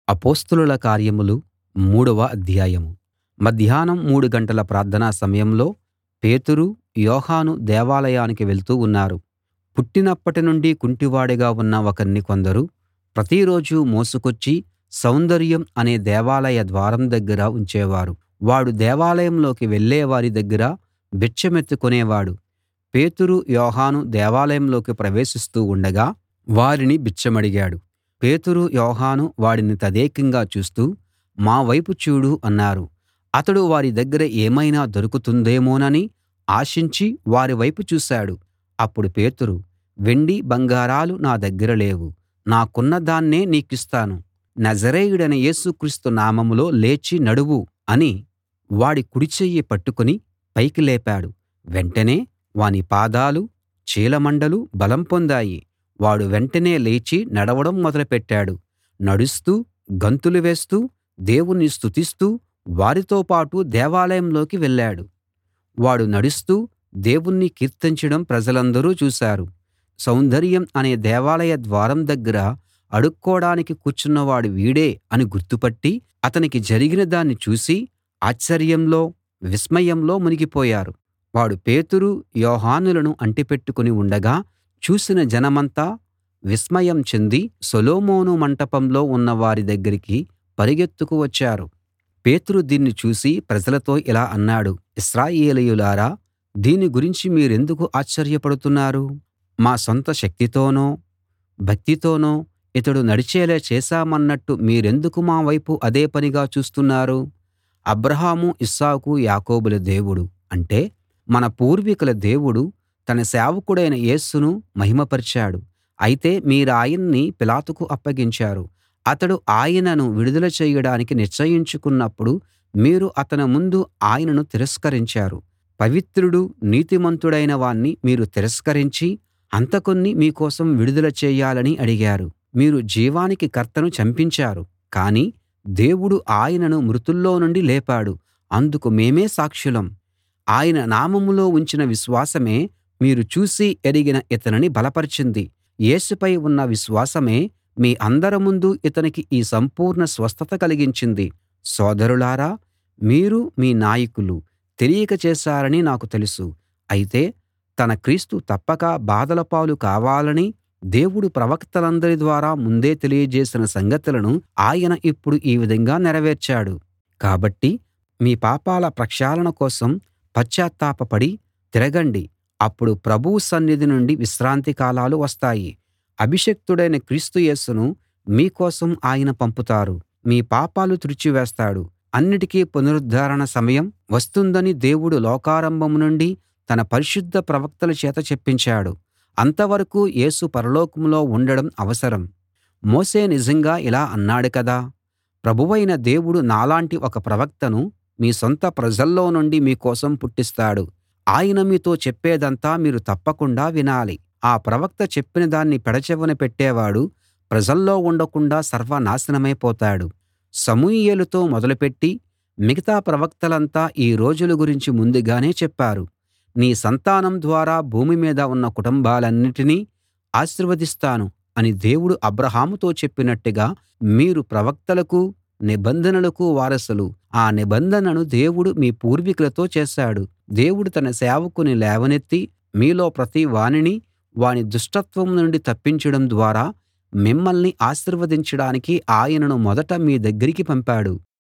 అపొస్తలుల కార్యములు మూడవ అధ్యాయం మధ్యాహ్నం మూడు గంటల ప్రార్థనా సమయంలో పేతురు యోహాను దేవాలయానికి వెళ్తూ ఉన్నారు పుట్టినప్పటి నుండి కుంటివాడుగా ఉన్న ఒకణ్ణి కొందరు ప్రతిరోజూ మోసుకొచ్చి సౌందర్యం అనే దేవాలయ ద్వారం దగ్గర ఉంచేవారు వాడు దేవాలయంలోకి వెళ్ళే వారి దగ్గర బిచ్చమెత్తుకునేవాడు పేతురు యోహాను దేవాలయంలోకి ప్రవేశిస్తూ ఉండగా వారిని బిచ్చమడిగాడు పేతురు యోహాను వాడిని తదేకంగా చూస్తూ మా వైపు చూడు అన్నారు అతడు వారి దగ్గర ఏమైనా దొరుకుతుందేమోనని ఆశించి వారి వైపు చూశాడు అప్పుడు పేతురు వెండి బంగారాలు నా దగ్గర లేవు నాకున్న దాన్నే నీకిస్తాను నజరేయుడైన యేసు క్రీస్తు నామంలో లేచి నడువు అని వాడి కుడి చెయ్యి పట్టుకుని పైకి లేపాడు వెంటనే వాని పాదాలు చీలమండలు బలం పొందాయి వాడు వెంటనే లేచి నడవడం మొదలుపెట్టాడు నడుస్తూ గంతులు వేస్తూ దేవుణ్ణి స్తుతిస్తూ వారితో పాటు దేవాలయంలోకి వెళ్ళాడు వాడు నడుస్తూ దేవుణ్ణి కీర్తించడం ప్రజలందరూ చూశారు సౌందర్యం అనే దేవాలయ ద్వారం దగ్గర అడుక్కోడానికి కూర్చున్నవాడు వీడే అని గుర్తుపట్టి అతనికి జరిగిన దాన్ని చూసి ఆశ్చర్యంలో విస్మయంలో మునిగిపోయారు వాడు పేతురు యోహానులను అంటిపెట్టుకుని ఉండగా చూసిన జనమంతా విస్మయం చెంది సొలొమోను మంటపంలో ఉన్న వారి దగ్గరికి పరుగెత్తుకు వచ్చారు పేతురు దీన్ని చూసి ప్రజలతో ఇలా అన్నాడు ఇశ్రాయేలీయులారా దీని గురించి మీరెందుకు ఆశ్చర్యపడుతున్నారు మా సొంత శక్తితోనో భక్తితోనో ఇతడు నడిచేలా చేశామన్నట్టు మీరెందుకు మా వైపు అదే పనిగా చూస్తున్నారు అబ్రాహాము ఇస్సాకు యాకోబుల దేవుడు అంటే మన పూర్వీకుల దేవుడు తన సేవకుడైన యేసును మహిమపరిచాడు అయితే మీరాయన్ని పిలాతుకు అప్పగించారు అతడు ఆయనను విడుదల చేయడానికి నిశ్చయించుకున్నప్పుడు మీరు అతని ముందు ఆయనను తిరస్కరించారు పవిత్రుడు నీతిమంతుడైన వాణ్ణి మీరు తిరస్కరించి హంతకుణ్ణి మీ కోసం విడుదల చేయాలని అడిగారు మీరు జీవానికి కర్తను చంపించారు కానీ దేవుడు ఆయనను మృతుల్లో నుండి లేపాడు అందుకు మేమే సాక్షులం ఆయన నామంలో ఉంచిన విశ్వాసమే మీరు చూసి ఎరిగిన ఇతనిని బలపరిచింది యేసుపై ఉన్న విశ్వాసమే మీ అందరి ముందు ఇతనికి ఈ సంపూర్ణ స్వస్థత కలిగించింది సోదరులారా మీరు మీ నాయకులు తెలియక చేశారని నాకు తెలుసు అయితే తన క్రీస్తు తప్పక బాధల పాలు కావాలని దేవుడు ప్రవక్తలందరి ద్వారా ముందే తెలియజేసిన సంగతులను ఆయన ఇప్పుడు ఈ విధంగా నెరవేర్చాడు కాబట్టి మీ పాపాల ప్రక్షాళన కోసం పశ్చాత్తాపపడి తిరగండి అప్పుడు ప్రభువు సన్నిధి నుండి విశ్రాంతి కాలాలు వస్తాయి అభిషిక్తుడైన క్రీస్తు యేసును మీ కోసం ఆయన పంపుతారు మీ పాపాలు తుడిచివేస్తాడు అన్నిటికీ పునరుద్ధరణ సమయం వస్తుందని దేవుడు లోకారంభం నుండి తన పరిశుద్ధ ప్రవక్తల చేత చెప్పించాడు అంతవరకు యేసు పరలోకంలో ఉండడం అవసరం మోషే నిజంగా ఇలా అన్నాడు కదా ప్రభువైన దేవుడు నాలాంటి ఒక ప్రవక్తను మీ సొంత ప్రజల్లో నుండి మీ కోసం పుట్టిస్తాడు ఆయన మీతో చెప్పేదంతా మీరు తప్పకుండా వినాలి ఆ ప్రవక్త చెప్పిన దాన్ని పెడచెవిన పెట్టేవాడు ప్రజల్లో ఉండకుండా సర్వనాశనమైపోతాడు సమూయేలుతో మొదలుపెట్టి మిగతా ప్రవక్తలంతా ఈ రోజుల గురించి ముందుగానే చెప్పారు నీ సంతానం ద్వారా భూమి మీద ఉన్న కుటుంబాలన్నిటినీ ఆశీర్వదిస్తాను అని దేవుడు అబ్రాహాముతో చెప్పినట్టుగా మీరు ప్రవక్తలకు నిబంధనలకు వారసులు ఆ నిబంధనను దేవుడు మీ పూర్వీకులతో చేశాడు దేవుడు తన సేవకుని లేవనెత్తి మీలో ప్రతి వానినీ వాని దుష్టత్వం నుండి తప్పించడం ద్వారా మిమ్మల్ని ఆశీర్వదించడానికి ఆయనను మొదట మీ దగ్గరికి పంపాడు